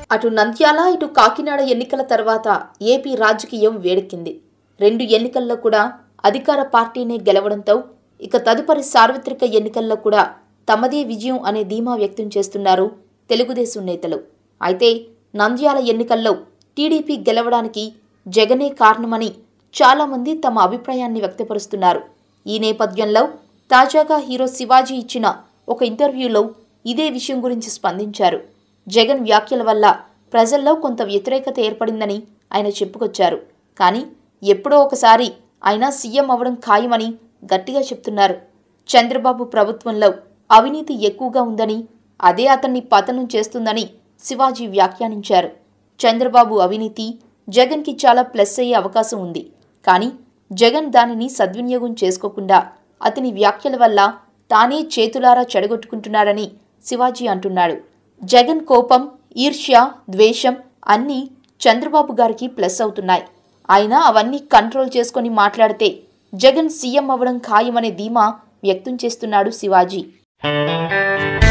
అటు నంద్యాల ఇటు కాకినాడ ఎన్నికల తర్వాత ఏపీ రాజకీయం వేడెక్కింది రెండు ఎన్నికల్లో కూడా అధికార పార్టీనే గెలవడంతో ఇక తదుపరి సార్వత్రిక ఎన్నికల్లో కూడా తమదే విజయం అనే ధీమా వ్యక్తం చేస్తున్నారు తెలుగుదేశం నేతలు అయితే నంద్యాల ఎన్నికల్లో టీడీపీ గెలవడానికి జగనే కారణమని చాలామంది తమ అభిప్రాయాన్ని వ్యక్తపరుస్తున్నారు ఈ నేపథ్యంలో తాజాగా హీరో శివాజీ ఇచ్చిన ఒక ఇంటర్వ్యూలో ఇదే విషయం గురించి స్పందించారు జగన్ వ్యాఖ్యల వల్ల ప్రజల్లో కొంత వ్యతిరేకత ఏర్పడిందని ఆయన చెప్పుకొచ్చారు కానీ ఎప్పుడో ఒకసారి ఆయన సీఎం అవ్వడం ఖాయమని గట్టిగా చెప్తున్నారు చంద్రబాబు ప్రభుత్వంలో అవినీతి ఎక్కువగా ఉందని అదే అతన్ని పతనం చేస్తుందని శివాజీ వ్యాఖ్యానించారు చంద్రబాబు అవినీతి జగన్కి చాలా ప్లస్ అయ్యే అవకాశం ఉంది కానీ జగన్ దానిని సద్వినియోగం చేసుకోకుండా అతని వ్యాఖ్యల వల్ల తానే చేతులారా చెడగొట్టుకుంటున్నాడని శివాజీ అంటున్నాడు జగన్ కోపం ఈర్ష్య ద్వేషం అన్నీ చంద్రబాబు గారికి ప్లస్ అవుతున్నాయి ఆయన అవన్నీ కంట్రోల్ చేసుకొని మాట్లాడితే జగన్ సీఎం అవ్వడం ఖాయమనే ధీమా వ్యక్తం చేస్తున్నాడు శివాజీ